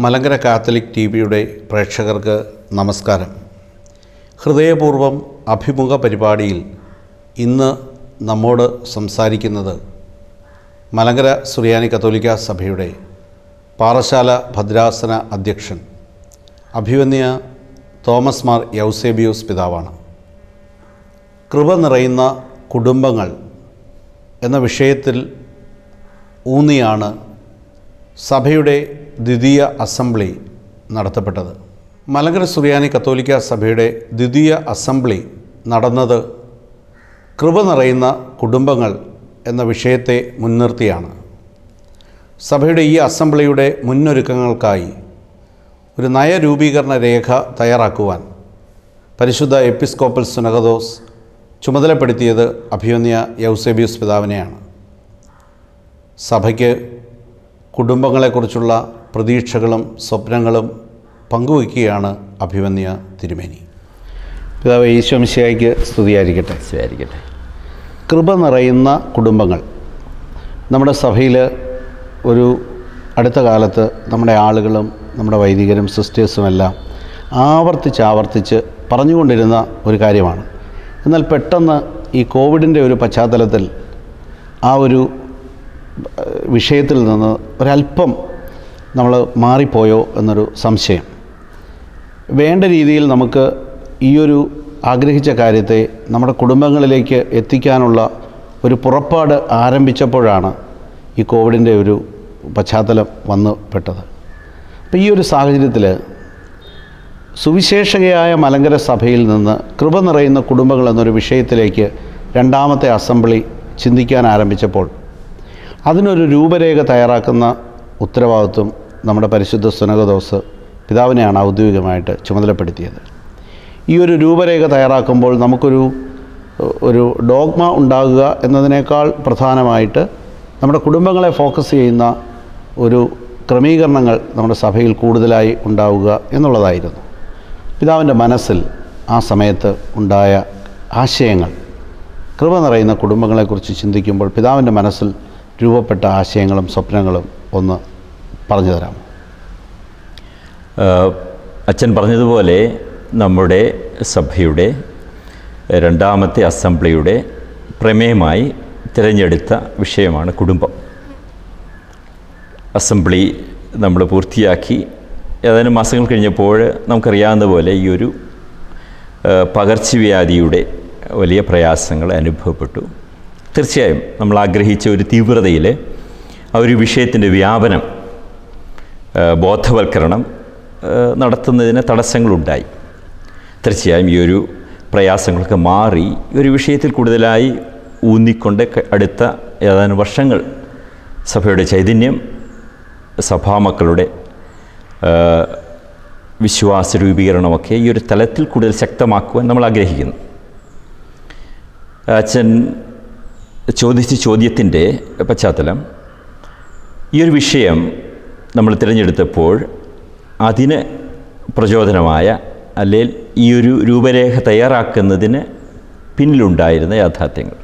Malankara Catholic T വിയുടെ പ്രേക്ഷകർക്ക് നമസ്കാരം ഹൃദയപൂർവ്വം അഭിമുഖ പരിപാടിയിൽ ഇന്ന് നമ്മോട് സംസാരിക്കുന്നത് മലങ്കര സുറിയാനി കത്തോലിക്ക സഭയുടെ പാറശാല ഭദ്രാസന അധ്യക്ഷൻ അഭിവന്യ തോമസ് മാർ യൗസേബിയൂസ് പിതാവാണ് കൃപ നിറയുന്ന കുടുംബങ്ങൾ എന്ന വിഷയത്തിൽ ഊന്നിയാണ് സഭയുടെ ദ്വിതീയ അസംബ്ലി നടത്തപ്പെട്ടത് മലങ്കര സുറിയാനി കത്തോലിക്ക സഭയുടെ ദ്വിതീയ അസംബ്ലി നടന്നത് കൃപ നിറയുന്ന കുടുംബങ്ങൾ എന്ന വിഷയത്തെ മുൻനിർത്തിയാണ് സഭയുടെ ഈ അസംബ്ലിയുടെ മുന്നൊരുക്കങ്ങൾക്കായി ഒരു നയരൂപീകരണ രേഖ തയ്യാറാക്കുവാൻ പരിശുദ്ധ എപ്പിസ്കോപ്പൽ സുനഗദോസ് ചുമതലപ്പെടുത്തിയത് അഭിമന്യ യൗസേബിയൂസ് പിതാവിനെയാണ് സഭയ്ക്ക് കുടുംബങ്ങളെക്കുറിച്ചുള്ള പ്രതീക്ഷകളും സ്വപ്നങ്ങളും പങ്കുവയ്ക്കുകയാണ് അഭിമന്യ തിരുമേനി പിതാവ് ഈശ്വംശയ്ക്ക് സ്തുതിയായിരിക്കട്ടെ സ്വീകരിക്കട്ടെ കൃപ നിറയുന്ന കുടുംബങ്ങൾ നമ്മുടെ സഭയിൽ ഒരു അടുത്ത കാലത്ത് നമ്മുടെ ആളുകളും നമ്മുടെ വൈദികരും സിസ്റ്റേഴ്സും എല്ലാം ആവർത്തിച്ച് ആവർത്തിച്ച് പറഞ്ഞുകൊണ്ടിരുന്ന ഒരു കാര്യമാണ് എന്നാൽ പെട്ടെന്ന് ഈ കോവിഡിൻ്റെ ഒരു പശ്ചാത്തലത്തിൽ ആ ഒരു ഏഹ്, വിഷയത്തിൽ നിന്ന് ഒരല്പം നമ്മൾ മാറിപ്പോയോ എന്നൊരു സംശയം വേണ്ട രീതിയിൽ നമുക്ക് ഈ ഒരു ആഗ്രഹിച്ച കാര്യത്തെ നമ്മുടെ കുടുംബങ്ങളിലേക്ക് എത്തിക്കാനുള്ള ഒരു പുറപ്പാട് ആരംഭിച്ചപ്പോഴാണ് ഈ കോവിഡിൻ്റെ ഒരു പശ്ചാത്തലം വന്നു പെട്ടത് അപ്പോൾ ഈ ഒരു സാഹചര്യത്തിൽ സുവിശേഷകയായ മലങ്കര സഭയിൽ നിന്ന് കൃപ നിറയുന്ന കുടുംബങ്ങൾ എന്നൊരു വിഷയത്തിലേക്ക് രണ്ടാമത്തെ അസംബ്ലി ചിന്തിക്കാൻ ആരംഭിച്ചപ്പോൾ അതിനൊരു രൂപരേഖ തയ്യാറാക്കുന്ന ഉത്തരവാദിത്വം നമ്മുടെ പരിശുദ്ധ സുനകദോസ് പിതാവിനെയാണ് ഔദ്യോഗികമായിട്ട് ചുമതലപ്പെടുത്തിയത് ഈ ഒരു രൂപരേഖ തയ്യാറാക്കുമ്പോൾ നമുക്കൊരു ഒരു ഡോഗ്മ ഉണ്ടാകുക എന്നതിനേക്കാൾ പ്രധാനമായിട്ട് നമ്മുടെ കുടുംബങ്ങളെ ഫോക്കസ് ചെയ്യുന്ന ഒരു ക്രമീകരണങ്ങൾ നമ്മുടെ സഭയിൽ കൂടുതലായി ഉണ്ടാവുക എന്നുള്ളതായിരുന്നു പിതാവിൻ്റെ മനസ്സിൽ ആ സമയത്ത് ഉണ്ടായ ആശയങ്ങൾ കൃപ നിറയുന്ന കുടുംബങ്ങളെക്കുറിച്ച് ചിന്തിക്കുമ്പോൾ പിതാവിൻ്റെ മനസ്സിൽ രൂപപ്പെട്ട ആശയങ്ങളും സ്വപ്നങ്ങളും ഒന്ന് പറഞ്ഞു തരാമോ ആഹ് അച്ഛൻ പറഞ്ഞതുപോലെ നമ്മുടെ സഭയുടെ രണ്ടാമത്തെ അസംബ്ലിയുടെ പ്രമേയമായി തിരഞ്ഞെടുത്ത വിഷയമാണ് കുടുംബം അസംബ്ലി നമ്മൾ പൂർത്തിയാക്കി ഏതാനും മാസങ്ങൾ കഴിഞ്ഞപ്പോൾ നമുക്കറിയാവുന്ന പോലെ ഈ ഒരു ആഹ് പകർച്ചവ്യാധിയുടെ വലിയ പ്രയാസങ്ങൾ അനുഭവപ്പെട്ടു തീർച്ചയായും നമ്മൾ ആഗ്രഹിച്ച ഒരു തീവ്രതയിൽ ആ ഒരു വിഷയത്തിൻ്റെ വ്യാപനം ഏഹ് ബോധവൽക്കരണം ഏഹ് നടത്തുന്നതിന് തടസ്സങ്ങളുണ്ടായി തീർച്ചയായും ഈ ഒരു പ്രയാസങ്ങളൊക്കെ മാറി ഈ ഒരു വിഷയത്തിൽ കൂടുതലായി ഊന്നിക്കൊണ്ട് ക- അടുത്ത ഏതാനും വർഷങ്ങൾ സഭയുടെ ചൈതന്യം സഭാമക്കളുടെ ഏഹ് വിശ്വാസ രൂപീകരണമൊക്കെ ഈ ഒരു തലത്തിൽ കൂടുതൽ ശക്തമാക്കുവാൻ നമ്മൾ ആഗ്രഹിക്കുന്നു അച്ഛൻ ചോദിച്ച ചോദ്യത്തിൻ്റെ പശ്ചാത്തലം ഈ ഒരു വിഷയം നമ്മൾ തിരഞ്ഞെടുത്തപ്പോൾ അതിന് പ്രചോദനമായ അല്ലെങ്കിൽ ഈ ഒരു രൂപരേഖ തയ്യാറാക്കുന്നതിന് പിന്നിലുണ്ടായിരുന്ന യാഥാർത്ഥ്യങ്ങൾ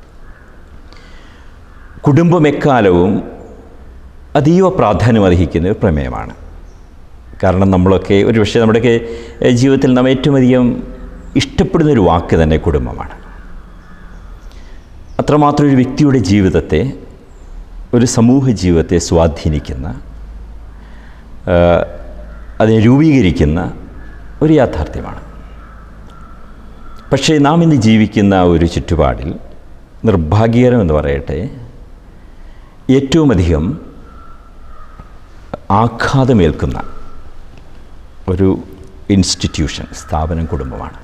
കുടുംബം എക്കാലവും അതീവ പ്രാധാന്യം അർഹിക്കുന്ന ഒരു പ്രമേയമാണ് കാരണം നമ്മളൊക്കെ ഒരു പക്ഷേ നമ്മുടെയൊക്കെ ഏഹ്, ജീവിതത്തിൽ നാം ഏറ്റവും അധികം ഇഷ്ടപ്പെടുന്ന ഒരു വാക്ക് തന്നെ കുടുംബമാണ് അത്രമാത്രം ഒരു വ്യക്തിയുടെ ജീവിതത്തെ ഒരു സമൂഹ ജീവിതത്തെ സ്വാധീനിക്കുന്ന ആ, അതിനെ രൂപീകരിക്കുന്ന ഒരു യാഥാർത്ഥ്യമാണ് പക്ഷേ നാം ഇന്ന് ജീവിക്കുന്ന ഒരു ചുറ്റുപാടിൽ നിർഭാഗ്യകരം എന്ന് പറയട്ടെ ഏറ്റവും അധികം ആഘാതമേൽക്കുന്ന ഒരു ഇൻസ്റ്റിറ്റ്യൂഷൻ സ്ഥാപനം കുടുംബമാണ്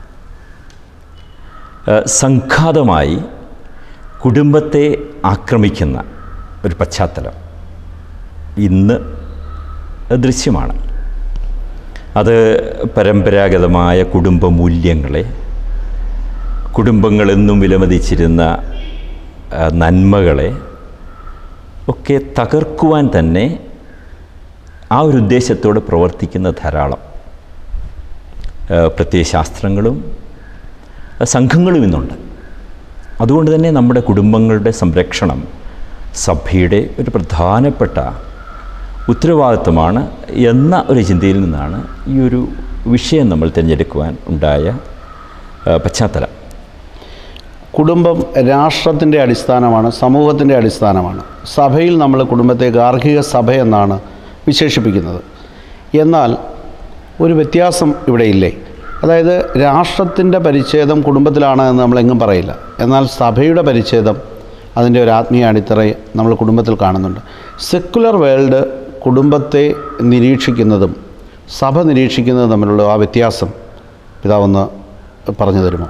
ആ, സംഘാതമായി കുടുംബത്തെ ആക്രമിക്കുന്ന ഒരു പശ്ചാത്തലം ഇന്ന് ദൃശ്യമാണ് അത് പരമ്പരാഗതമായ കുടുംബ മൂല്യങ്ങളെ കുടുംബങ്ങളെന്നും വിലമതിച്ചിരുന്ന ആ, നന്മകളെ ഒക്കെ തകർക്കുവാൻ തന്നെ ആ ഒരു ഉദ്ദേശത്തോടെ പ്രവർത്തിക്കുന്ന ധാരാളം ആ, പ്രത്യയശാസ്ത്രങ്ങളും ആ, സംഘങ്ങളും ഇന്നുണ്ട് അതുകൊണ്ട് തന്നെ നമ്മുടെ കുടുംബങ്ങളുടെ സംരക്ഷണം സഭയുടെ ഒരു പ്രധാനപ്പെട്ട ഉത്തരവാദിത്വമാണ് എന്ന ഒരു ചിന്തയിൽ നിന്നാണ് ഈ ഒരു വിഷയം നമ്മൾ തിരഞ്ഞെടുക്കുവാൻ ഉണ്ടായ ആ, പശ്ചാത്തലം കുടുംബം രാഷ്ട്രത്തിൻ്റെ അടിസ്ഥാനമാണ് സമൂഹത്തിൻ്റെ അടിസ്ഥാനമാണ് സഭയിൽ നമ്മൾ കുടുംബത്തെ ഗാർഹിക സഭ എന്നാണ് വിശേഷിപ്പിക്കുന്നത് എന്നാൽ ഒരു വ്യത്യാസം ഇവിടെ ഇല്ലേ അതായത് രാഷ്ട്രത്തിൻ്റെ പരിച്ഛേദം കുടുംബത്തിലാണ് എന്ന് നമ്മളെങ്ങും പറയില്ല എന്നാൽ സഭയുടെ പരിച്ഛേദം അതിൻ്റെ ഒരു ആത്മീയ അടിത്തറ നമ്മൾ കുടുംബത്തിൽ കാണുന്നുണ്ട് സെക്കുലർ വേൾഡ് കുടുംബത്തെ നിരീക്ഷിക്കുന്നതും സഭ നിരീക്ഷിക്കുന്നതും തമ്മിലുള്ള ആ വ്യത്യാസം പിതാവൊന്ന് പറഞ്ഞു തരുമോ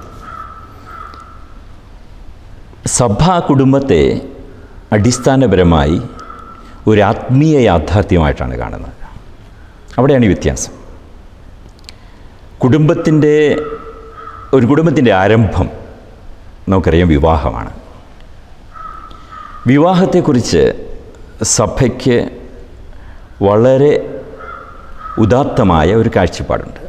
സഭാ കുടുംബത്തെ അടിസ്ഥാനപരമായി ഒരു ആത്മീയ യാഥാർത്ഥ്യമായിട്ടാണ് കാണുന്നത് അവിടെയാണ് ഈ വ്യത്യാസം കുടുംബത്തിൻ്റെ ഒരു കുടുംബത്തിൻ്റെ ആരംഭം നമുക്കറിയാം വിവാഹമാണ് വിവാഹത്തെക്കുറിച്ച് സഭയ്ക്ക് വളരെ ഉദാത്തമായ ഒരു കാഴ്ചപ്പാടുണ്ട്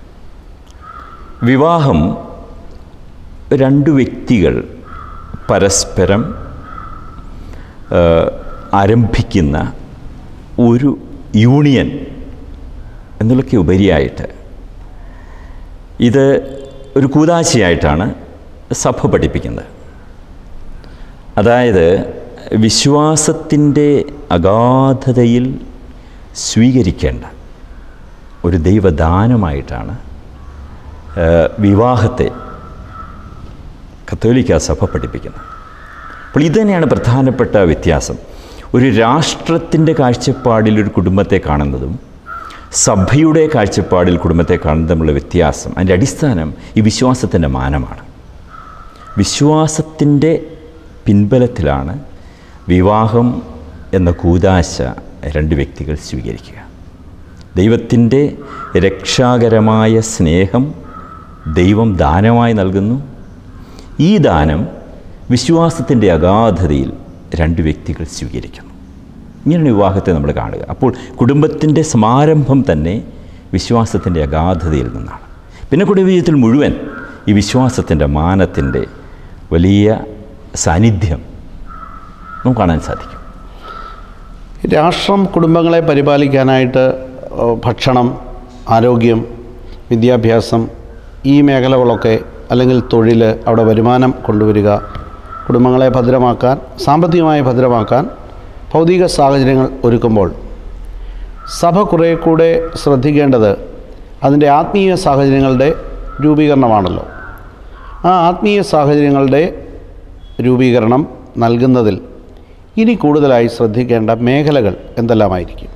വിവാഹം രണ്ടു വ്യക്തികൾ പരസ്പരം ആ, ആരംഭിക്കുന്ന ഒരു യൂണിയൻ എന്നുള്ളൊക്കെ ഉപരിയായിട്ട് ഇത് ഒരു കൂതാശയായിട്ടാണ് സഭ പഠിപ്പിക്കുന്നത് അതായത് വിശ്വാസത്തിൻ്റെ അഗാധതയിൽ സ്വീകരിക്കേണ്ട ഒരു ദൈവദാനമായിട്ടാണ് ആ, വിവാഹത്തെ കത്തോലിക്ക സഭ പഠിപ്പിക്കുന്നത് അപ്പോൾ ഇത് തന്നെയാണ് പ്രധാനപ്പെട്ട വ്യത്യാസം ഒരു രാഷ്ട്രത്തിൻ്റെ കാഴ്ചപ്പാടിൽ ഒരു കുടുംബത്തെ കാണുന്നതും സഭയുടെ കാഴ്ചപ്പാടിൽ കുടുംബത്തെ കാണുന്നതും തമ്മിലുള്ള വ്യത്യാസം അതിൻ്റെ അടിസ്ഥാനം ഈ വിശ്വാസത്തിൻ്റെ മാനമാണ് വിശ്വാസത്തിൻ്റെ പിൻബലത്തിലാണ് വിവാഹം എന്ന കൂതാശ രണ്ട് വ്യക്തികൾ സ്വീകരിക്കുക ദൈവത്തിൻ്റെ രക്ഷാകരമായ സ്നേഹം ദൈവം ദാനമായി നൽകുന്നു ഈ ദാനം വിശ്വാസത്തിൻ്റെ അഗാധതയിൽ രണ്ട് വ്യക്തികൾ സ്വീകരിക്കുന്നു ഇങ്ങനെയാണ് വിവാഹത്തെ നമ്മൾ കാണുക അപ്പോൾ കുടുംബത്തിൻ്റെ സമാരംഭം തന്നെ വിശ്വാസത്തിൻ്റെ അഗാധതയിൽ നിന്നാണ് പിന്നെ കുടുംബജീവിതത്തിൽ മുഴുവൻ ഈ വിശ്വാസത്തിൻ്റെ മാനത്തിൻ്റെ വലിയ സാന്നിധ്യം നമുക്ക് കാണാൻ സാധിക്കും രാഷ്ട്രം കുടുംബങ്ങളെ പരിപാലിക്കാനായിട്ട് ഏഹ്, ഭക്ഷണം ആരോഗ്യം വിദ്യാഭ്യാസം ഈ മേഖലകളൊക്കെ അല്ലെങ്കിൽ തൊഴിൽ അവിടെ വരുമാനം കൊണ്ടുവരിക കുടുംബങ്ങളെ ഭദ്രമാക്കാൻ സാമ്പത്തികമായി ഭദ്രമാക്കാൻ ഭൗതിക സാഹചര്യങ്ങൾ ഒരുക്കുമ്പോൾ സഭ കുറേ കൂടെ ശ്രദ്ധിക്കേണ്ടത് അതിൻ്റെ ആത്മീയ സാഹചര്യങ്ങളുടെ രൂപീകരണമാണല്ലോ ആ ആത്മീയ സാഹചര്യങ്ങളുടെ രൂപീകരണം നൽകുന്നതിൽ ഇനി കൂടുതലായി ശ്രദ്ധിക്കേണ്ട മേഖലകൾ എന്തെല്ലാമായിരിക്കും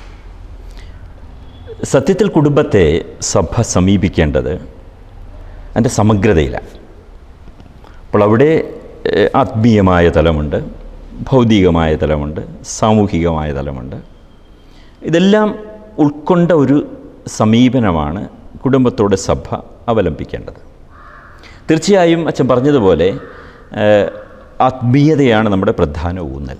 സത്യത്തിൽ കുടുംബത്തെ സഭ സമീപിക്കേണ്ടത് അതിൻ്റെ സമഗ്രതയിലാണ് അപ്പോൾ അവിടെ ഏഹ്, ആത്മീയമായ തലമുണ്ട് ഭൗതികമായ തലമുണ്ട് സാമൂഹികമായ തലമുണ്ട് ഇതെല്ലാം ഉൾക്കൊണ്ട ഒരു സമീപനമാണ് കുടുംബത്തോട് സഭ അവലംബിക്കേണ്ടത് തീർച്ചയായും അച്ഛൻ പറഞ്ഞതുപോലെ ഏഹ്, ആത്മീയതയാണ് നമ്മുടെ പ്രധാന ഊന്നൽ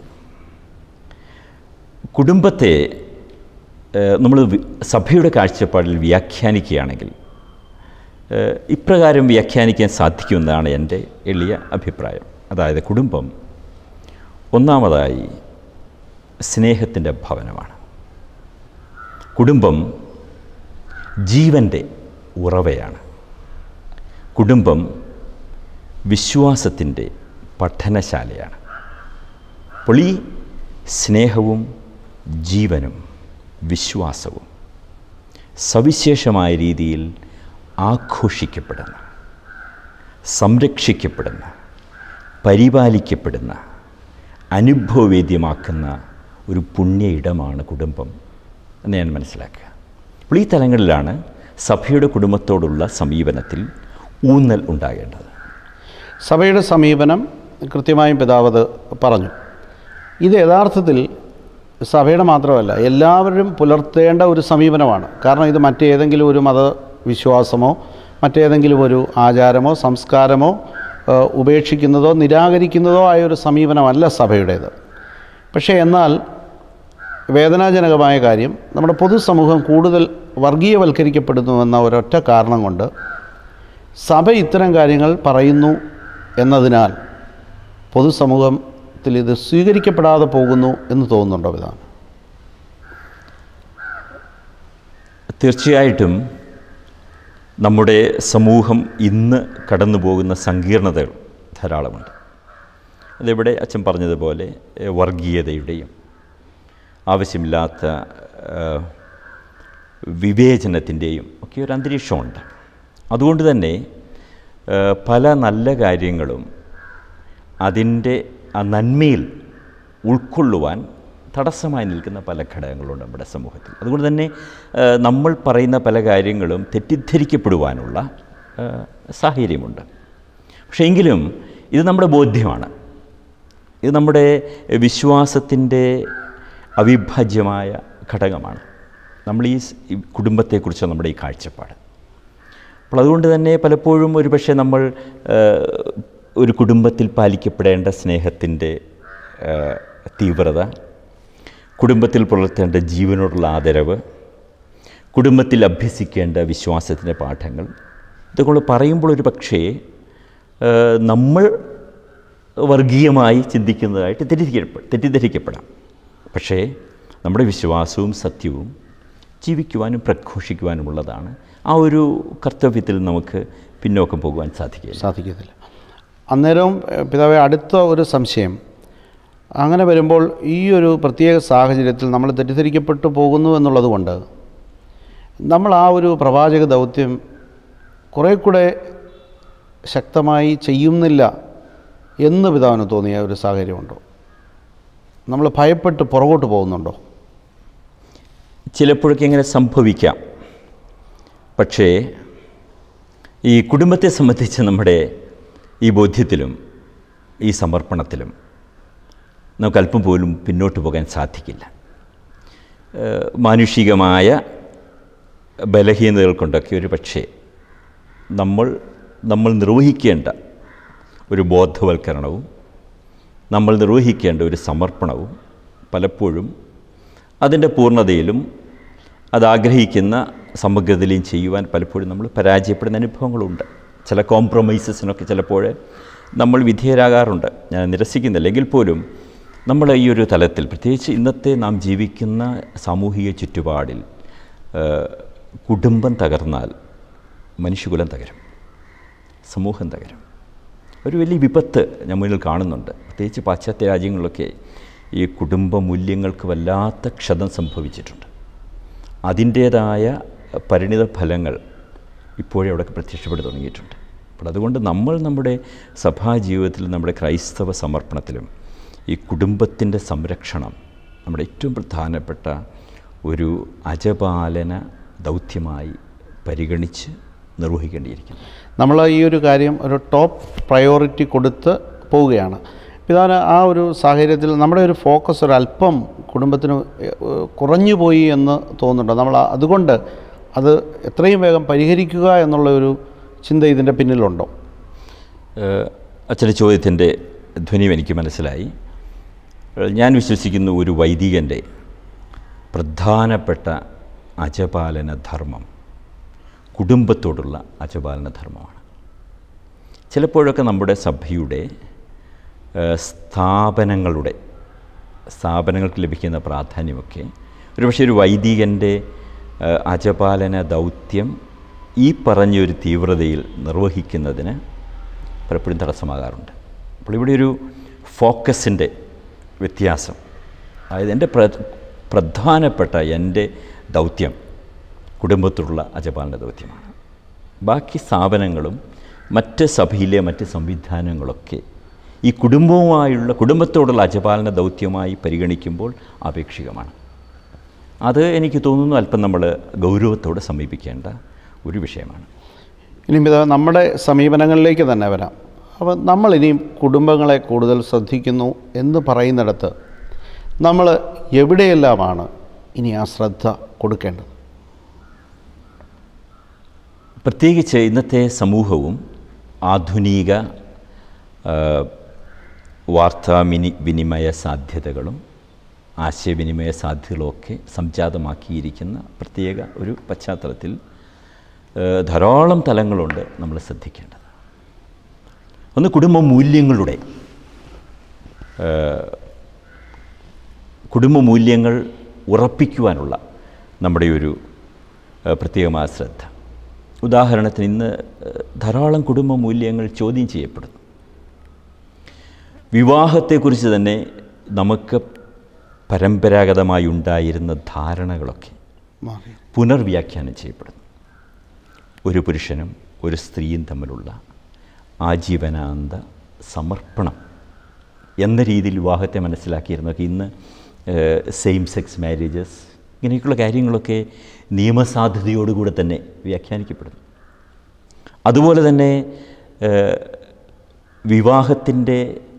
കുടുംബത്തെ നമ്മൾ സഭയുടെ കാഴ്ചപ്പാടിൽ വ്യാഖ്യാനിക്കുകയാണെങ്കിൽ ഏഹ്, ഇപ്രകാരം വ്യാഖ്യാനിക്കാൻ സാധിക്കുമെന്നാണ് എൻ്റെ എളിയ അഭിപ്രായം അതായത് കുടുംബം ഒന്നാമതായി സ്നേഹത്തിൻ്റെ ഭവനമാണ് കുടുംബം ജീവൻ്റെ ഉറവയാണ് കുടുംബം വിശ്വാസത്തിൻ്റെ പഠനശാലയാണ് അപ്പോൾ ഈ സ്നേഹവും ജീവനും വിശ്വാസവും സവിശേഷമായ രീതിയിൽ ആഘോഷിക്കപ്പെടുന്ന സംരക്ഷിക്കപ്പെടുന്ന പരിപാലിക്കപ്പെടുന്ന അനുഭവവേദ്യമാക്കുന്ന ഒരു പുണ്യ ഇടമാണ് കുടുംബം എന്ന് ഞാൻ മനസ്സിലാക്കുക അപ്പോൾ ഈ തലങ്ങളിലാണ് സഭയുടെ കുടുംബത്തോടുള്ള സമീപനത്തിൽ ഊന്നൽ ഉണ്ടാകേണ്ടത് സഭയുടെ സമീപനം കൃത്യമായും പിതാവ് അത് പറഞ്ഞു ഇത് യഥാർത്ഥത്തിൽ സഭയുടെ മാത്രമല്ല എല്ലാവരും പുലർത്തേണ്ട ഒരു സമീപനമാണ് കാരണം ഇത് മറ്റേതെങ്കിലും ഒരു മതവിശ്വാസമോ മറ്റേതെങ്കിലും ഒരു ആചാരമോ സംസ്കാരമോ ഏഹ്, ഉപേക്ഷിക്കുന്നതോ നിരാകരിക്കുന്നതോ ആയ ഒരു സമീപനമല്ല സഭയുടേത് പക്ഷേ എന്നാൽ വേദനാജനകമായ കാര്യം നമ്മുടെ പൊതുസമൂഹം കൂടുതൽ വർഗീയവൽക്കരിക്കപ്പെടുന്നുവെന്ന ഒരൊറ്റ കാരണം കൊണ്ട് സഭ ഇത്തരം കാര്യങ്ങൾ പറയുന്നു എന്നതിനാൽ പൊതുസമൂഹത്തിൽ ഇത് സ്വീകരിക്കപ്പെടാതെ പോകുന്നു എന്ന് തോന്നുന്നുണ്ടോ പിതാവ് തീർച്ചയായിട്ടും നമ്മുടെ സമൂഹം ഇന്ന് കടന്നു പോകുന്ന സങ്കീർണതകൾ ധാരാളമുണ്ട് അതിവിടെ അച്ഛൻ പറഞ്ഞതുപോലെ ഏഹ്, വർഗീയതയുടെയും ആവശ്യമില്ലാത്ത ഏഹ്, വിവേചനത്തിൻ്റെയും ഒക്കെ ഒരു അന്തരീക്ഷമുണ്ട് അതുകൊണ്ട് തന്നെ ഏഹ്, പല നല്ല കാര്യങ്ങളും അതിൻ്റെ ആ നന്മയിൽ ഉൾക്കൊള്ളുവാൻ തടസ്സമായി നിൽക്കുന്ന പല ഘടകങ്ങളുണ്ട് നമ്മുടെ സമൂഹത്തിൽ അതുകൊണ്ട് തന്നെ ഏഹ്, നമ്മൾ പറയുന്ന പല കാര്യങ്ങളും തെറ്റിദ്ധരിക്കപ്പെടുവാനുള്ള ഏഹ്, സാഹചര്യമുണ്ട് പക്ഷേ എങ്കിലും ഇത് നമ്മുടെ ബോധ്യമാണ് ഇത് നമ്മുടെ വിശ്വാസത്തിൻ്റെ അവിഭാജ്യമായ ഘടകമാണ് നമ്മൾ ഈ സ്- ഈ കുടുംബത്തെക്കുറിച്ച് നമ്മുടെ ഈ കാഴ്ചപ്പാട് അപ്പോൾ അതുകൊണ്ട് തന്നെ പലപ്പോഴും ഒരു പക്ഷേ നമ്മൾ ഏഹ്, ഒരു കുടുംബത്തിൽ പാലിക്കപ്പെടേണ്ട സ്നേഹത്തിൻ്റെ ഏഹ്, തീവ്രത കുടുംബത്തിൽ പുലർത്തേണ്ട ജീവനോടുള്ള ആദരവ് കുടുംബത്തിൽ അഭ്യസിക്കേണ്ട വിശ്വാസത്തിൻ്റെ പാഠങ്ങൾ ഇതൊക്കെ നമ്മൾ പറയുമ്പോൾ ഒരു പക്ഷേ ഏഹ്, നമ്മൾ വർഗീയമായി ചിന്തിക്കുന്നതായിട്ട് തെറ്റിദ്ധരിക്കപ്പെ തെറ്റിദ്ധരിക്കപ്പെടാം പക്ഷേ നമ്മുടെ വിശ്വാസവും സത്യവും ജീവിക്കുവാനും പ്രഘോഷിക്കുവാനുമുള്ളതാണ് ആ ഒരു കർത്തവ്യത്തിൽ നമുക്ക് പിന്നോക്കം പോകുവാൻ സാധിക്കില്ല സാധിക്കത്തില്ല അന്നേരം ഏഹ്, പിതാവെ അടുത്ത ഒരു സംശയം അങ്ങനെ വരുമ്പോൾ ഈ ഒരു പ്രത്യേക സാഹചര്യത്തിൽ നമ്മൾ തെറ്റിദ്ധരിക്കപ്പെട്ടു പോകുന്നു എന്നുള്ളത് കൊണ്ട് നമ്മൾ ആ ഒരു പ്രവാചക ദൗത്യം കുറേ കൂടെ ശക്തമായി ചെയ്യുന്നില്ല എന്ന് പിതാവിന് തോന്നിയ ഒരു സാഹചര്യമുണ്ടോ നമ്മൾ ഭയപ്പെട്ട് പുറകോട്ട് പോകുന്നുണ്ടോ ചിലപ്പോഴൊക്കെ ഇങ്ങനെ സംഭവിക്കാം പക്ഷേ ഈ കുടുംബത്തെ സംബന്ധിച്ച് നമ്മുടെ ഈ ബോധ്യത്തിലും ഈ സമർപ്പണത്തിലും നമുക്ക് അല്പം പോലും പിന്നോട്ട് പോകാൻ സാധിക്കില്ല ഏഹ് മാനുഷികമായ ബലഹീനതകൾ കൊണ്ടൊക്കെ ഒരു പക്ഷേ നമ്മൾ നമ്മൾ നിർവഹിക്കേണ്ട ഒരു ബോധവൽക്കരണവും നമ്മൾ നിർവഹിക്കേണ്ട ഒരു സമർപ്പണവും പലപ്പോഴും അതിൻ്റെ പൂർണ്ണതയിലും അതാഗ്രഹിക്കുന്ന സമഗ്രതയിലും ചെയ്യുവാൻ പലപ്പോഴും നമ്മൾ പരാജയപ്പെടുന്ന അനുഭവങ്ങളുണ്ട് ചില കോംപ്രമൈസസിനൊക്കെ ചിലപ്പോൾ നമ്മൾ വിധേയരാകാറുണ്ട് ഞാൻ നിരസിക്കുന്നില്ല എങ്കിൽ പോലും നമ്മൾ ഈ ഒരു തലത്തിൽ പ്രത്യേകിച്ച് ഇന്നത്തെ നാം ജീവിക്കുന്ന സാമൂഹിക ചുറ്റുപാടിൽ ഏഹ്, കുടുംബം തകർന്നാൽ മനുഷ്യകുലം തകരും സമൂഹം തകരും ഒരു വലിയ വിപത്ത് ഞാൻ മുന്നിൽ കാണുന്നുണ്ട് പ്രത്യേകിച്ച് പാശ്ചാത്യ രാജ്യങ്ങളിലൊക്കെ ഈ കുടുംബ മൂല്യങ്ങൾക്ക് വല്ലാത്ത ക്ഷതം സംഭവിച്ചിട്ടുണ്ട് അതിൻ്റേതായ പരിണിത ഫലങ്ങൾ ഇപ്പോഴേ അവിടെ പ്രത്യക്ഷപ്പെട്ടു തുടങ്ങിയിട്ടുണ്ട് അപ്പോൾ അതുകൊണ്ട് നമ്മൾ നമ്മുടെ സഭാജീവിതത്തിൽ നമ്മുടെ ക്രൈസ്തവ സമർപ്പണത്തിലും ഈ കുടുംബത്തിൻ്റെ സംരക്ഷണം നമ്മുടെ ഏറ്റവും പ്രധാനപ്പെട്ട ഒരു അജപാലന ദൗത്യമായി പരിഗണിച്ച് നിർവഹിക്കേണ്ടിയിരിക്കുന്നു നമ്മൾ ഈ ഒരു കാര്യം ഒരു ടോപ്പ് പ്രയോറിറ്റി കൊടുത്ത് പോവുകയാണ് പിതാവിന് ആ ഒരു സാഹചര്യത്തിൽ നമ്മുടെ ഒരു ഫോക്കസ് ഒരു അല്പം കുടുംബത്തിന് ഏഹ്, കുറഞ്ഞു പോയി എന്ന് തോന്നുന്നുണ്ട് നമ്മൾ ആ- അതുകൊണ്ട് അത് എത്രയും വേഗം പരിഹരിക്കുക എന്നുള്ള ഒരു ചിന്ത ഇതിൻ്റെ പിന്നിലുണ്ടോ ഏഹ് അച്ഛൻ്റെ ചോദ്യത്തിൻ്റെ ധ്വനിയും എനിക്ക് മനസ്സിലായി ഏഹ് ഞാൻ വിശ്വസിക്കുന്ന ഒരു വൈദികൻ്റെ പ്രധാനപ്പെട്ട അജപാലന ധർമ്മം കുടുംബത്തോടുള്ള അജപാലന ധർമ്മമാണ് ചിലപ്പോഴൊക്കെ നമ്മുടെ സഭയുടെ ഏഹ് സ്ഥാപനങ്ങളുടെ സ്ഥാപനങ്ങൾക്ക് ലഭിക്കുന്ന പ്രാധാന്യമൊക്കെ ഒരുപക്ഷെ ഒരു വൈദികൻ്റെ ഏഹ് അജപാലന ദൗത്യം ഈ പറഞ്ഞൊരു തീവ്രതയിൽ നിർവഹിക്കുന്നതിന് പലപ്പോഴും തടസ്സമാകാറുണ്ട് അപ്പോൾ ഇവിടെ ഒരു ഫോക്കസിൻ്റെ വ്യത്യാസം അതായത് എൻ്റെ പ്ര പ്രധാനപ്പെട്ട എൻ്റെ ദൗത്യം കുടുംബത്തോടുള്ള അജപാലന ദൗത്യമാണ് ബാക്കി സ്ഥാപനങ്ങളും മറ്റ് സഭയിലെ മറ്റ് സംവിധാനങ്ങളൊക്കെ ഈ കുടുംബവുമായുള്ള കുടുംബത്തോടുള്ള അജപാലന ദൗത്യമായി പരിഗണിക്കുമ്പോൾ ആപേക്ഷികമാണ് അത് എനിക്ക് തോന്നുന്നു അല്പം നമ്മൾ ഗൗരവത്തോടെ സമീപിക്കേണ്ട ഒരു വിഷയമാണ് ഇനി പിതാവ് നമ്മുടെ സമീപനങ്ങളിലേക്ക് തന്നെ വരാം അപ്പോൾ നമ്മൾ ഇനിയും കുടുംബങ്ങളെ കൂടുതൽ ശ്രദ്ധിക്കുന്നു എന്ന് പറയുന്നിടത്ത് നമ്മൾ എവിടെയെല്ലാമാണ് ഇനി ആ ശ്രദ്ധ കൊടുക്കേണ്ടത് പ്രത്യേകിച്ച് ഇന്നത്തെ സമൂഹവും ആധുനിക ആ, വാർത്താ മിനി വിനിമയ സാധ്യതകളും ആശയവിനിമയ സാധ്യതകളൊക്കെ സംജാതമാക്കിയിരിക്കുന്ന പ്രത്യേക ഒരു പശ്ചാത്തലത്തിൽ ആ, ധാരാളം തലങ്ങളുണ്ട് നമ്മൾ ശ്രദ്ധിക്കേണ്ടത് ഒന്ന് കുടുംബ മൂല്യങ്ങളുടെ ആ, കുടുംബ മൂല്യങ്ങൾ ഉറപ്പിക്കുവാനുള്ള നമ്മുടെ ഒരു ഏഹ്, പ്രത്യേകമായ ശ്രദ്ധ ഉദാഹരണത്തിന് ഇന്ന് ഏഹ്, ധാരാളം കുടുംബ മൂല്യങ്ങൾ ചോദ്യം ചെയ്യപ്പെടുന്നു വിവാഹത്തെക്കുറിച്ച് തന്നെ നമുക്ക് പരമ്പരാഗതമായി ഉണ്ടായിരുന്ന ധാരണകളൊക്കെ മാറി പുനർവ്യാഖ്യാനം ചെയ്യപ്പെടുന്നു ഒരു പുരുഷനും ഒരു സ്ത്രീയും തമ്മിലുള്ള ആജീവനാന്ത സമർപ്പണം എന്ന രീതിയിൽ വിവാഹത്തെ മനസ്സിലാക്കിയിരുന്നൊക്കെ ഇന്ന് സെയിം സെക്സ് മാരേജസ് ഇങ്ങനെയൊക്കെയുള്ള കാര്യങ്ങളൊക്കെ നിയമസാധ്യതയോടുകൂടെ തന്നെ വ്യാഖ്യാനിക്കപ്പെടുന്നു അതുപോലെ തന്നെ ഏഹ്, വിവാഹത്തിൻ്റെ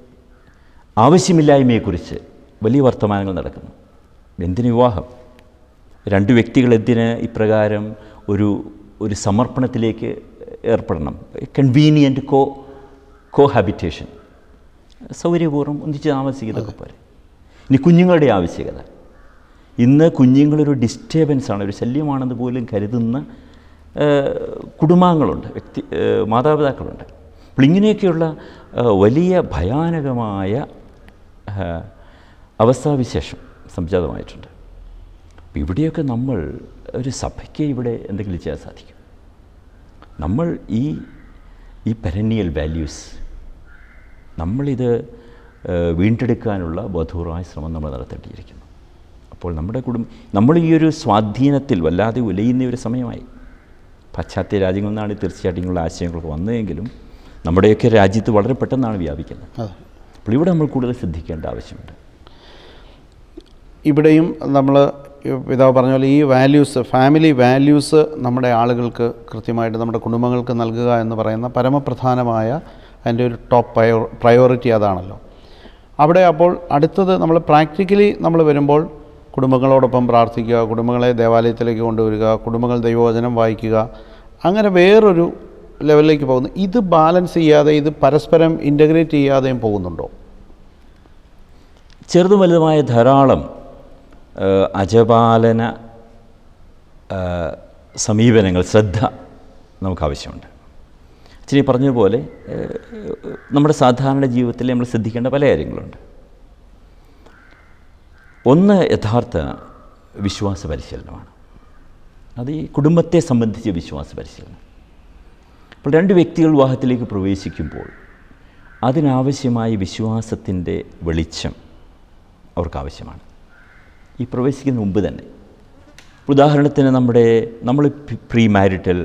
ആവശ്യമില്ലായ്മയെക്കുറിച്ച് വലിയ വർത്തമാനങ്ങൾ നടക്കുന്നു എന്തിന് വിവാഹം രണ്ട് വ്യക്തികൾ എന്തിന് ഇപ്രകാരം ഒരു ഒരു സമർപ്പണത്തിലേക്ക് ഏർപ്പെടണം കൺവീനിയൻറ്റ് കോ കോ ഹാബിറ്റേഷൻ സൗകര്യപൂർവ്വം ഒന്നിച്ച് താമസിക്കുന്നതൊക്കെ പോലെ ഇനി കുഞ്ഞുങ്ങളുടെ ആവശ്യകത ഇന്ന് കുഞ്ഞുങ്ങളൊരു ഡിസ്റ്റർബൻസ് ആണ് ഒരു ശല്യമാണെന്ന് പോലും കരുതുന്ന ഏഹ്, കുടുംബാംഗങ്ങളുണ്ട് വ്യക്തി ഏഹ്, മാതാപിതാക്കളുണ്ട് അപ്പോൾ ഇങ്ങനെയൊക്കെയുള്ള ഏഹ്, വലിയ ഭയാനകമായ ഏഹ്, അവസ്ഥാവിശേഷം സംജാതമായിട്ടുണ്ട് അപ്പോൾ ഇവിടെയൊക്കെ നമ്മൾ ഒരു സഭയ്ക്ക് ഇവിടെ എന്തെങ്കിലും ചെയ്യാൻ സാധിക്കും നമ്മൾ ഈ ഈ പെരന്നിയൽ വാല്യൂസ് നമ്മളിത് ഏഹ്, വീണ്ടെടുക്കാനുള്ള ബോധപൂർവമായ ശ്രമം നമ്മൾ നടത്തേണ്ടിയിരിക്കുന്നു അപ്പോൾ നമ്മുടെ കുടുംബം നമ്മൾ ഈ ഒരു സ്വാധീനത്തിൽ വല്ലാതെ ഉലയുന്ന ഒരു സമയമായി പാശ്ചാത്യ രാജ്യങ്ങളിൽ നിന്നാണ് തീർച്ചയായിട്ടും ഇങ്ങനെയുള്ള ആശയങ്ങളൊക്കെ വന്നതെങ്കിലും നമ്മുടെയൊക്കെ രാജ്യത്ത് വളരെ പെട്ടെന്നാണ് വ്യാപിക്കുന്നത് അതെ അപ്പോൾ ഇവിടെ നമ്മൾ കൂടുതൽ ശ്രദ്ധിക്കേണ്ട ആവശ്യമുണ്ട് ഇവിടെയും നമ്മൾ പിതാവ് പറഞ്ഞ പോലെ ഈ വാല്യൂസ് ഫാമിലി വാല്യൂസ് നമ്മുടെ ആളുകൾക്ക് കൃത്യമായിട്ട് നമ്മുടെ കുടുംബങ്ങൾക്ക് നൽകുക എന്ന് പറയുന്ന പരമപ്രധാനമായ അതിൻ്റെ ഒരു ടോപ്പ് പ്രയോ പ്രയോറിറ്റി അതാണല്ലോ അവിടെ അപ്പോൾ അടുത്തത് നമ്മൾ പ്രാക്ടിക്കലി നമ്മൾ വരുമ്പോൾ കുടുംബങ്ങളോടൊപ്പം പ്രാർത്ഥിക്കുക കുടുംബങ്ങളെ ദേവാലയത്തിലേക്ക് കൊണ്ടുവരിക കുടുംബങ്ങൾ ദൈവവചനം വായിക്കുക അങ്ങനെ വേറൊരു ലെവലിലേക്ക് പോകുന്നു ഇത് ബാലൻസ് ചെയ്യാതെ ഇത് പരസ്പരം ഇൻ്റഗ്രേറ്റ് ചെയ്യാതെയും പോകുന്നുണ്ടോ ചെറുതും വലുതുമായ ധാരാളം ആ, അജപാലന ആ, സമീപനങ്ങൾ ശ്രദ്ധ നമുക്ക് ആവശ്യമുണ്ട് അച്ഛനെ പറഞ്ഞതുപോലെ ഏ, നമ്മുടെ സാധാരണ ജീവിതത്തിൽ നമ്മൾ ശ്രദ്ധിക്കേണ്ട പല കാര്യങ്ങളുണ്ട് ഒന്ന് യഥാർത്ഥ വിശ്വാസ പരിശീലനമാണ് അത് ഈ കുടുംബത്തെ സംബന്ധിച്ച വിശ്വാസ പരിശീലനം അപ്പോൾ രണ്ട് വ്യക്തികൾ വിവാഹത്തിലേക്ക് പ്രവേശിക്കുമ്പോൾ അതിനാവശ്യമായ വിശ്വാസത്തിൻ്റെ വെളിച്ചം അവർക്ക് ആവശ്യമാണ് ഈ പ്രവേശിക്കുന്ന മുമ്പ് തന്നെ ഉദാഹരണത്തിന് നമ്മുടെ നമ്മൾ pre marital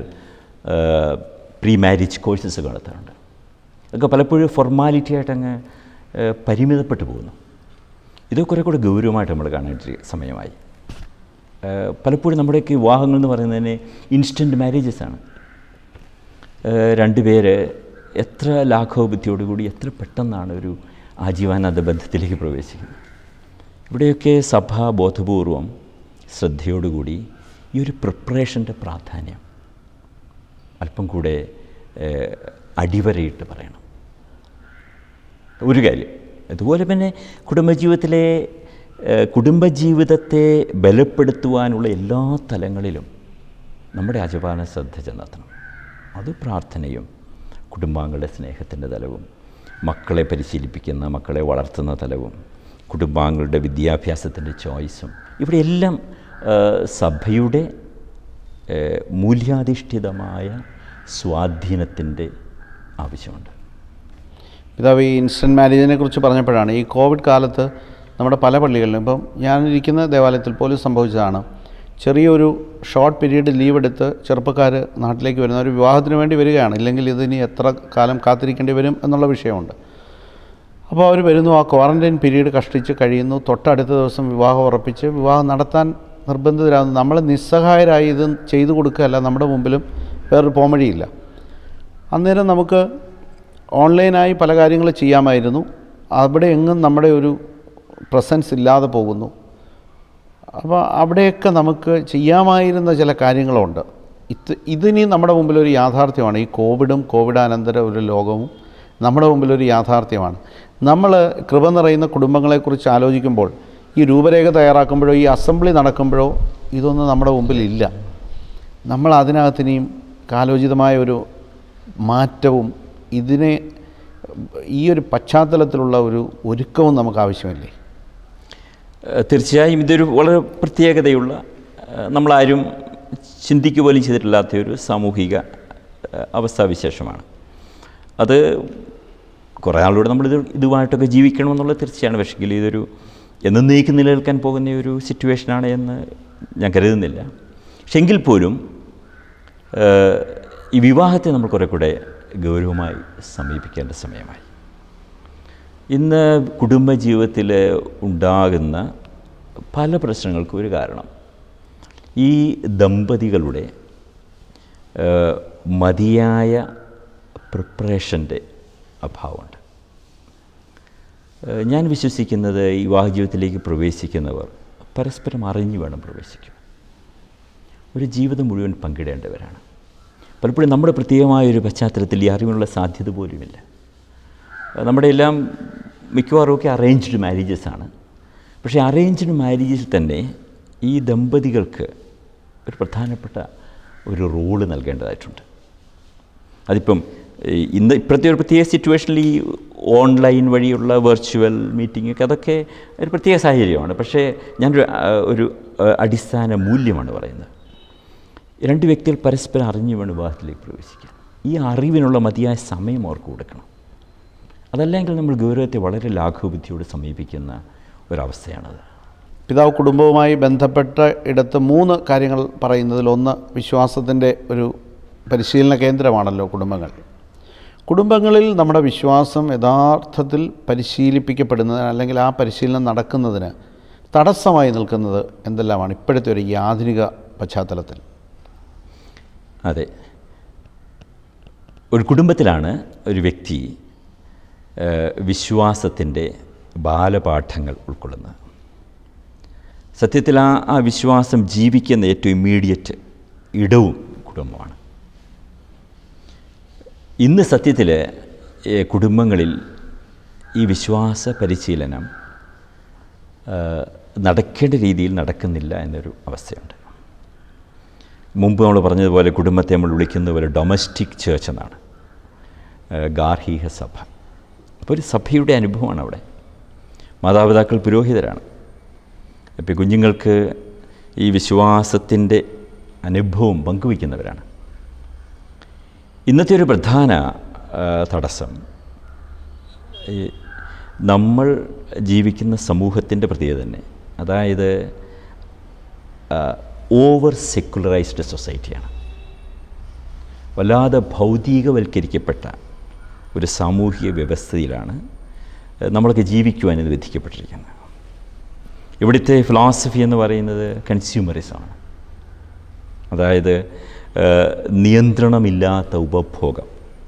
pre marriage courses ഒക്കെ നടത്താറുണ്ട് അതൊക്കെ പലപ്പോഴും ഫോർമാലിറ്റി ആയിട്ട് അങ്ങ് ഏഹ്, പരിമിതപ്പെട്ടു പോകുന്നു ഇതൊക്കെ കുറെ കൂടെ ഗൗരവമായിട്ട് നമ്മൾ കാണേണ്ട സമയമായി ഏഹ്, പലപ്പോഴും നമ്മുടെയൊക്കെ വിവാഹങ്ങൾ എന്ന് പറയുന്നതിന് ഇൻസ്റ്റൻറ്റ് മാരേജസ് ആണ് ഏഹ് രണ്ടുപേര് എത്ര ലാഘവബുദ്ധിയോടുകൂടി എത്ര പെട്ടെന്നാണ് ഒരു ആജീവാനന്ദ ബന്ധത്തിലേക്ക് പ്രവേശിക്കുന്നത് ഇവിടെയൊക്കെ സഭ ബോധപൂർവം ശ്രദ്ധയോടുകൂടി ഈ ഒരു പ്രിപ്പറേഷൻ്റെ പ്രാധാന്യം അല്പം കൂടെ ഏഹ്, അടിവരയിട്ട് പറയണം ഒരു കാര്യം അതുപോലെ തന്നെ കുടുംബജീവിതത്തിലെ ഏഹ്, കുടുംബജീവിതത്തെ ബലപ്പെടുത്തുവാനുള്ള എല്ലാ തലങ്ങളിലും നമ്മുടെ അജപാന ശ്രദ്ധ ചെന്നെത്തണം അത് പ്രാർത്ഥനയും കുടുംബാംഗങ്ങളുടെ സ്നേഹത്തിൻ്റെ തലവും മക്കളെ പരിശീലിപ്പിക്കുന്ന മക്കളെ വളർത്തുന്ന തലവും കുടുംബാംഗങ്ങളുടെ വിദ്യാഭ്യാസത്തിൻ്റെ ചോയ്സും ഇവിടെയെല്ലാം ആ, സഭയുടെ ഏ, മൂല്യാധിഷ്ഠിതമായ സ്വാധീനത്തിൻ്റെ ആവശ്യമുണ്ട് പിതാവ് ഈ ഇൻസ്റ്റൻറ്റ് മാരേജിനെ കുറിച്ച് പറഞ്ഞപ്പോഴാണ് ഈ കോവിഡ് കാലത്ത് നമ്മുടെ പല പള്ളികളിലും ഇപ്പം ഞാനിരിക്കുന്ന ദേവാലയത്തിൽ പോലും സംഭവിച്ചതാണ് ചെറിയൊരു ഷോർട്ട് പീരീഡ് ലീവ് എടുത്ത് ചെറുപ്പക്കാർ നാട്ടിലേക്ക് വരുന്ന ഒരു വിവാഹത്തിന് വേണ്ടി വരികയാണ് ഇല്ലെങ്കിൽ ഇതിനി എത്ര കാലം കാത്തിരിക്കേണ്ടി വരും എന്നുള്ള വിഷയമുണ്ട് അപ്പോൾ അവർ വരുന്നു ആ ക്വാറൻറ്റൈൻ പീരീഡ് കഷ്ടിച്ച് കഴിയുന്നു തൊട്ടടുത്ത ദിവസം വിവാഹം ഉറപ്പിച്ച് വിവാഹം നടത്താൻ നിർബന്ധിതരാകുന്നു നമ്മൾ നിസ്സഹായരായി ഇത് ചെയ്തു കൊടുക്കുകയല്ല നമ്മുടെ മുമ്പിലും വേറൊരു പോംവഴിയില്ല അന്നേരം നമുക്ക് ഓൺലൈനായി പല കാര്യങ്ങൾ ചെയ്യാമായിരുന്നു അവിടെ എങ്ങും നമ്മുടെ ഒരു പ്രസൻസ് ഇല്ലാതെ പോകുന്നു അപ്പോൾ അവിടെയൊക്കെ നമുക്ക് ചെയ്യാമായിരുന്ന ചില കാര്യങ്ങളുണ്ട് ഇത് ഇതിനി നമ്മുടെ മുമ്പിൽ ഒരു യാഥാർത്ഥ്യമാണ് ഈ കോവിഡും കോവിഡാനന്തര ഒരു ലോകവും നമ്മുടെ മുമ്പിൽ ഒരു യാഥാർത്ഥ്യമാണ് നമ്മൾ കൃപ നിറയുന്ന കുടുംബങ്ങളെക്കുറിച്ച് ആലോചിക്കുമ്പോൾ ഈ രൂപരേഖ തയ്യാറാക്കുമ്പോഴോ ഈ അസംബ്ലി നടക്കുമ്പോഴോ ഇതൊന്നും നമ്മുടെ മുമ്പിൽ ഇല്ല നമ്മൾ അതിനകത്തിനിയും കാലോചിതമായ ഒരു മാറ്റവും ഇതിനെ ഈ ഒരു പശ്ചാത്തലത്തിലുള്ള ഒരു ഒരുക്കവും നമുക്ക് ആവശ്യമില്ലേ ഏഹ് തീർച്ചയായും ഇതൊരു വളരെ പ്രത്യേകതയുള്ള ഏഹ് നമ്മളാരും ചിന്തിക്കുക പോലും ചെയ്തിട്ടില്ലാത്ത ഒരു സാമൂഹിക ഏഹ്, അവസ്ഥാവിശേഷമാണ് അത് കുറേ ആളോട് നമ്മളിത് ഇതുമായിട്ടൊക്കെ ജീവിക്കണമെന്നുള്ളത് തീർച്ചയാണ് പക്ഷെങ്കിൽ ഇതൊരു എന്നേക്കും നിലനിൽക്കാൻ പോകുന്ന ഒരു സിറ്റുവേഷനാണ് എന്ന് ഞാൻ കരുതുന്നില്ല പക്ഷെ എങ്കിൽ പോലും ഏഹ്, ഈ വിവാഹത്തെ നമ്മൾ കുറേ കൂടെ ഗൗരവമായി സമീപിക്കേണ്ട സമയമായി ഇന്ന് കുടുംബജീവിതത്തിൽ ഉണ്ടാകുന്ന പല പ്രശ്നങ്ങൾക്കും ഒരു കാരണം ഈ ദമ്പതികളുടെ ഏഹ്, മതിയായ പ്രിപ്പറേഷൻ്റെ അഭാവമുണ്ട് ഏഹ്, ഞാൻ വിശ്വസിക്കുന്നത് ഈ വിവാഹ ജീവിതത്തിലേക്ക് പ്രവേശിക്കുന്നവർ പരസ്പരം അറിഞ്ഞു വേണം പ്രവേശിക്കുക ഒരു ജീവിതം മുഴുവൻ പങ്കിടേണ്ടവരാണ് പലപ്പോഴും നമ്മുടെ പ്രത്യേകമായ ഒരു പശ്ചാത്തലത്തിൽ ഈ അറിവിനുള്ള സാധ്യത പോലുമില്ല ഏഹ്, നമ്മുടെ എല്ലാം മിക്കവാറും ഒക്കെ അറേഞ്ച്ഡ് മാരേജസ് ആണ് പക്ഷേ അറേഞ്ച്ഡ് മാരേജിൽ തന്നെ ഈ ദമ്പതികൾക്ക് ഒരു പ്രധാനപ്പെട്ട ഒരു റോള് നൽകേണ്ടതായിട്ടുണ്ട് അതിപ്പം ഈ ഇന്ന് ഇപ്പോഴത്തെ ഒരു പ്രത്യേക സിറ്റുവേഷനിൽ ഈ ഓൺലൈൻ വഴിയുള്ള വെർച്വൽ മീറ്റിംഗ് ഒക്കെ അതൊക്കെ ഒരു പ്രത്യേക സാഹചര്യമാണ് പക്ഷേ ഞാനൊരു ആ, ഒരു ആ, അടിസ്ഥാന മൂല്യമാണ് പറയുന്നത് രണ്ട് വ്യക്തികൾ പരസ്പരം അറിഞ്ഞു വേണം വിവാഹത്തിലേക്ക് പ്രവേശിക്കാൻ ഈ അറിവിനുള്ള മതിയായ സമയം അവർക്ക് കൊടുക്കണം അതല്ലെങ്കിൽ നമ്മൾ ഗൗരവത്തെ വളരെ ലാഘവബുദ്ധിയോട് സമീപിക്കുന്ന ഒരവസ്ഥയാണത് പിതാവ് കുടുംബവുമായി ബന്ധപ്പെട്ട ഇടത്ത് മൂന്ന് കാര്യങ്ങൾ പറയുന്നതിൽ ഒന്ന് വിശ്വാസത്തിൻ്റെ ഒരു പരിശീലന കേന്ദ്രമാണല്ലോ കുടുംബങ്ങൾ കുടുംബങ്ങളിൽ നമ്മുടെ വിശ്വാസം യഥാർത്ഥത്തിൽ പരിശീലിപ്പിക്കപ്പെടുന്നതിന് അല്ലെങ്കിൽ ആ പരിശീലനം നടക്കുന്നതിന് തടസ്സമായി നിൽക്കുന്നത് എന്തെല്ലാമാണ് ഇപ്പോഴത്തെ ഒരു ഈ ആധുനിക പശ്ചാത്തലത്തിൽ അതെ ഒരു കുടുംബത്തിലാണ് ഒരു വ്യക്തി വിശ്വാസത്തിൻ്റെ ബാലപാഠങ്ങൾ ഉൾക്കൊള്ളുന്നത് സത്യത്തിൽ ആ ആ വിശ്വാസം ജീവിക്കുന്ന ഏറ്റവും ഇമ്മീഡിയറ്റ് ഇടവും കുടുംബമാണ് ഇന്ന് സത്യത്തിൽ ഏഹ്, കുടുംബങ്ങളിൽ ഈ വിശ്വാസ പരിശീലനം ഏഹ്, നടക്കേണ്ട രീതിയിൽ നടക്കുന്നില്ല എന്നൊരു അവസ്ഥയുണ്ട് മുമ്പ് നമ്മൾ പറഞ്ഞതുപോലെ കുടുംബത്തെ നമ്മൾ വിളിക്കുന്നത് പോലെ ഡൊമസ്റ്റിക് ചേർച്ച് എന്നാണ് ഏഹ്, ഗാർഹിക സഭ അപ്പോൾ ഒരു സഭയുടെ അനുഭവമാണ് അവിടെ മാതാപിതാക്കൾ പുരോഹിതരാണ് അപ്പോൾ കുഞ്ഞുങ്ങൾക്ക് ഈ വിശ്വാസത്തിൻ്റെ അനുഭവം പങ്കുവയ്ക്കുന്നവരാണ് ഇന്നത്തെ ഒരു പ്രധാന ആ, തടസ്സം ഈ നമ്മൾ ജീവിക്കുന്ന സമൂഹത്തിൻ്റെ പ്രത്യേകത തന്നെ അതായത് ഓവർ സെക്കുലറൈസ്ഡ് സൊസൈറ്റിയാണ് വല്ലാതെ ഭൗതികവൽക്കരിക്കപ്പെട്ട ഒരു സാമൂഹിക വ്യവസ്ഥയിലാണ് ഏഹ്, നമ്മളൊക്കെ ജീവിക്കുവാൻ ഇത് വിധിക്കപ്പെട്ടിരിക്കുന്നത് ഇവിടുത്തെ ഫിലോസഫി എന്ന് പറയുന്നത് കൺസ്യൂമറിസമാണ് അതായത് ഏഹ്, നിയന്ത്രണമില്ലാത്ത ഉപഭോഗം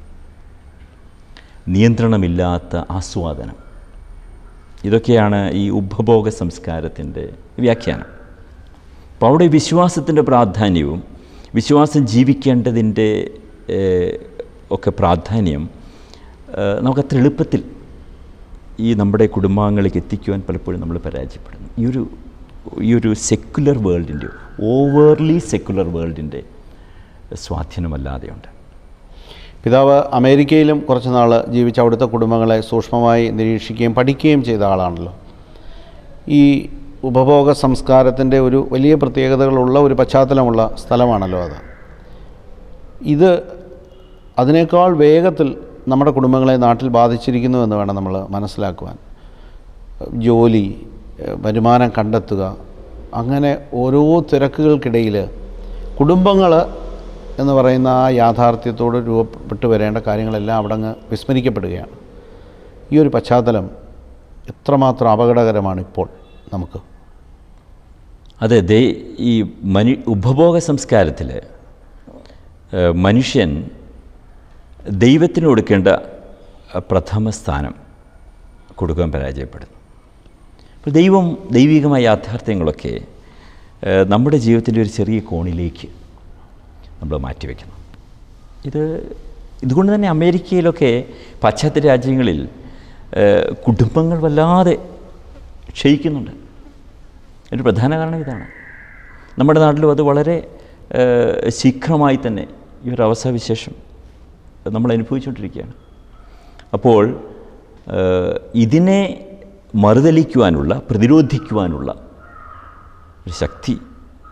നിയന്ത്രണമില്ലാത്ത ആസ്വാദനം ഇതൊക്കെയാണ് ഈ ഉപഭോഗ സംസ്കാരത്തിൻ്റെ വ്യാഖ്യാനം അപ്പോൾ അവിടെ വിശ്വാസത്തിൻ്റെ പ്രാധാന്യവും വിശ്വാസം ജീവിക്കേണ്ടതിൻ്റെ ഏഹ്, ഒക്കെ പ്രാധാന്യം ഏഹ്, നമുക്കത്ര എളുപ്പത്തിൽ ഈ നമ്മുടെ കുടുംബാംഗങ്ങളിലേക്ക് എത്തിക്കുവാൻ പലപ്പോഴും നമ്മൾ പരാജയപ്പെടുന്നു ഈ ഒരു ഈ ഒരു സെക്കുലർ വേൾഡിൻ്റെ ഓവർലി സെക്കുലർ വേൾഡിൻ്റെ സ്വാധീനമല്ലാതെയുണ്ട് പിതാവ് അമേരിക്കയിലും കുറച്ച് നാൾ ജീവിച്ച അവിടുത്തെ കുടുംബങ്ങളെ സൂക്ഷ്മമായി നിരീക്ഷിക്കുകയും പഠിക്കുകയും ചെയ്ത ആളാണല്ലോ ഈ ഉപഭോഗ സംസ്കാരത്തിൻ്റെ ഒരു വലിയ പ്രത്യേകതകളുള്ള ഒരു പശ്ചാത്തലമുള്ള സ്ഥലമാണല്ലോ അത് ഇത് അതിനേക്കാൾ വേഗത്തിൽ നമ്മുടെ കുടുംബങ്ങളെ നാട്ടിൽ ബാധിച്ചിരിക്കുന്നു എന്ന് വേണം നമ്മൾ മനസ്സിലാക്കുവാൻ ജോലി ഏഹ് വരുമാനം കണ്ടെത്തുക അങ്ങനെ ഓരോ തിരക്കുകൾക്കിടയിൽ കുടുംബങ്ങൾ എന്ന് പറയുന്ന ആ യാഥാർത്ഥ്യത്തോട് രൂപപ്പെട്ടു വരേണ്ട കാര്യങ്ങളെല്ലാം അവിടെ അങ്ങ് വിസ്മരിക്കപ്പെടുകയാണ് ഈ ഒരു പശ്ചാത്തലം എത്രമാത്രം അപകടകരമാണ് ഇപ്പോൾ നമുക്ക് അതെ ദേ ഈ മനു ഉപഭോഗ സംസ്കാരത്തിൽ ഏഹ്, മനുഷ്യൻ ദൈവത്തിന് കൊടുക്കേണ്ട അഹ്, പ്രഥമ സ്ഥാനം കൊടുക്കാൻ പരാജയപ്പെടുന്നു അപ്പോൾ ദൈവം ദൈവികമായ യാഥാർത്ഥ്യങ്ങളൊക്കെ ഏഹ്, നമ്മുടെ ജീവിതത്തിൻ്റെ ഒരു ചെറിയ കോണിലേക്ക് നമ്മൾ മാറ്റിവെക്കുന്നു ഇത് ഇതുകൊണ്ട് തന്നെ അമേരിക്കയിലൊക്കെ പാശ്ചാത്യ രാജ്യങ്ങളിൽ ഏഹ്, കുടുംബങ്ങൾ വല്ലാതെ ക്ഷയിക്കുന്നുണ്ട് ഒരു പ്രധാന കാരണം ഇതാണ് നമ്മുടെ നാട്ടിലും അത് വളരെ ഏഹ്, ശീഘ്രമായി തന്നെ ഈ ഒരു അവസ്ഥാവിശേഷം നമ്മൾ അനുഭവിച്ചുകൊണ്ടിരിക്കുകയാണ് അപ്പോൾ ഏഹ്, ഇതിനെ മറുതലിക്കുവാനുള്ള പ്രതിരോധിക്കുവാനുള്ള ഒരു ശക്തി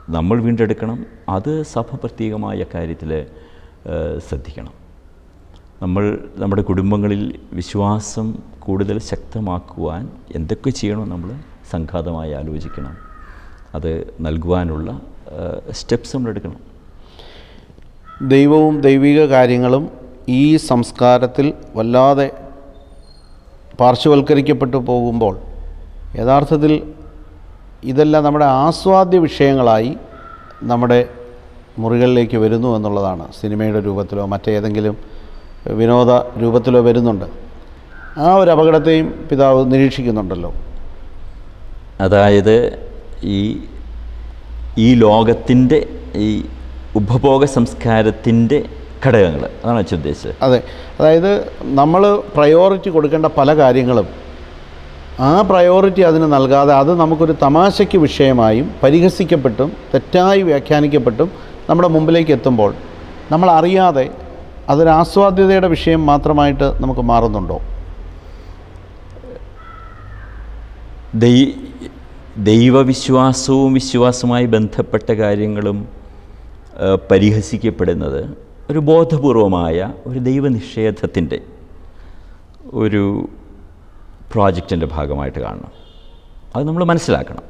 നമ്മൾ വീണ്ടെടുക്കണം അത് സഭ പ്രത്യേകമായ കാര്യത്തിൽ ശ്രദ്ധിക്കണം നമ്മൾ നമ്മുടെ കുടുംബങ്ങളിൽ വിശ്വാസം കൂടുതൽ ശക്തമാക്കുവാൻ എന്തൊക്കെ ചെയ്യണോ നമ്മൾ സംഘാതമായി ആലോചിക്കണം അത് നൽകുവാനുള്ള സ്റ്റെപ്സ് നമ്മൾ എടുക്കണം ദൈവവും ദൈവിക കാര്യങ്ങളും ഈ സംസ്കാരത്തിൽ വല്ലാതെ പാർശ്വവൽക്കരിക്കപ്പെട്ടു പോകുമ്പോൾ യഥാർത്ഥത്തിൽ ഇതെല്ലാം നമ്മുടെ ആസ്വാദ്യ വിഷയങ്ങളായി നമ്മുടെ മുറികളിലേക്ക് വരുന്നു എന്നുള്ളതാണ് സിനിമയുടെ രൂപത്തിലോ മറ്റേതെങ്കിലും വിനോദ രൂപത്തിലോ വരുന്നുണ്ട് ആ ഒരു അപകടത്തെയും പിതാവ് നിരീക്ഷിക്കുന്നുണ്ടല്ലോ അതായത് ഈ ഈ ലോകത്തിൻ്റെ ഈ ഉപഭോഗ സംസ്കാരത്തിൻ്റെ ഘടകങ്ങൾ അതാണ് അച്ഛൻ ഉദ്ദേശിച്ചത് അതെ അതായത് നമ്മൾ പ്രയോറിറ്റി കൊടുക്കേണ്ട പല കാര്യങ്ങളും ആ പ്രയോറിറ്റി അതിന് നൽകാതെ അത് നമുക്കൊരു തമാശയ്ക്ക് വിഷയമായും പരിഹസിക്കപ്പെട്ടും തെറ്റായി വ്യാഖ്യാനിക്കപ്പെട്ടും നമ്മുടെ മുമ്പിലേക്ക് എത്തുമ്പോൾ നമ്മൾ അറിയാതെ അതൊരു ആസ്വാദ്യതയുടെ വിഷയം മാത്രമായിട്ട് നമുക്ക് മാറുന്നുണ്ടോ ദൈ ദൈവവിശ്വാസവും വിശ്വാസവുമായി ബന്ധപ്പെട്ട കാര്യങ്ങളും ആ, പരിഹസിക്കപ്പെടുന്നത് ഒരു ബോധപൂർവമായ ഒരു ദൈവനിഷേധത്തിൻ്റെ ഒരു പ്രോജക്റ്റിൻ്റെ ഭാഗമായിട്ട് കാണണം അത് നമ്മൾ മനസ്സിലാക്കണം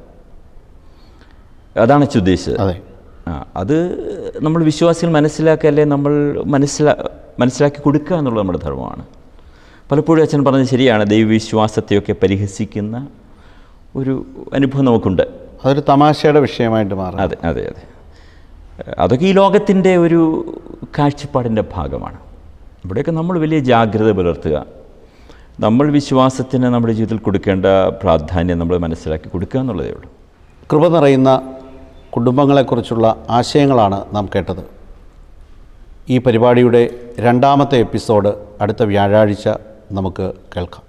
അതാണ് അച്ഛൻ ഉദ്ദേശിച്ചത് അതെ ആ അത് നമ്മൾ വിശ്വാസികൾ മനസ്സിലാക്കല്ലേ നമ്മൾ മനസ്സിലാ മനസ്സിലാക്കി കൊടുക്കുക എന്നുള്ളത് നമ്മുടെ ധർമ്മമാണ് പലപ്പോഴും അച്ഛൻ പറഞ്ഞത് ശരിയാണ് ദൈവവിശ്വാസത്തെയൊക്കെ പരിഹസിക്കുന്ന ഒരു അനുഭവം നമുക്കുണ്ട് അതൊരു തമാശയുടെ വിഷയമായിട്ട് മാറും അതെ അതെ അതെ അതൊക്കെ ഈ ലോകത്തിൻ്റെ ഒരു കാഴ്ചപ്പാടിൻ്റെ ഭാഗമാണ് ഇവിടെയൊക്കെ നമ്മൾ വലിയ ജാഗ്രത പുലർത്തുക നമ്മൾ വിശ്വാസത്തിന് നമ്മുടെ ജീവിതത്തിൽ കൊടുക്കേണ്ട പ്രാധാന്യം നമ്മൾ മനസ്സിലാക്കി കൊടുക്കുക എന്നുള്ളതേ ഉള്ളൂ കൃപ നിറയുന്ന കുടുംബങ്ങളെക്കുറിച്ചുള്ള ആശയങ്ങളാണ് നാം കേട്ടത് ഈ പരിപാടിയുടെ രണ്ടാമത്തെ എപ്പിസോഡ് അടുത്ത വ്യാഴാഴ്ച നമുക്ക് കേൾക്കാം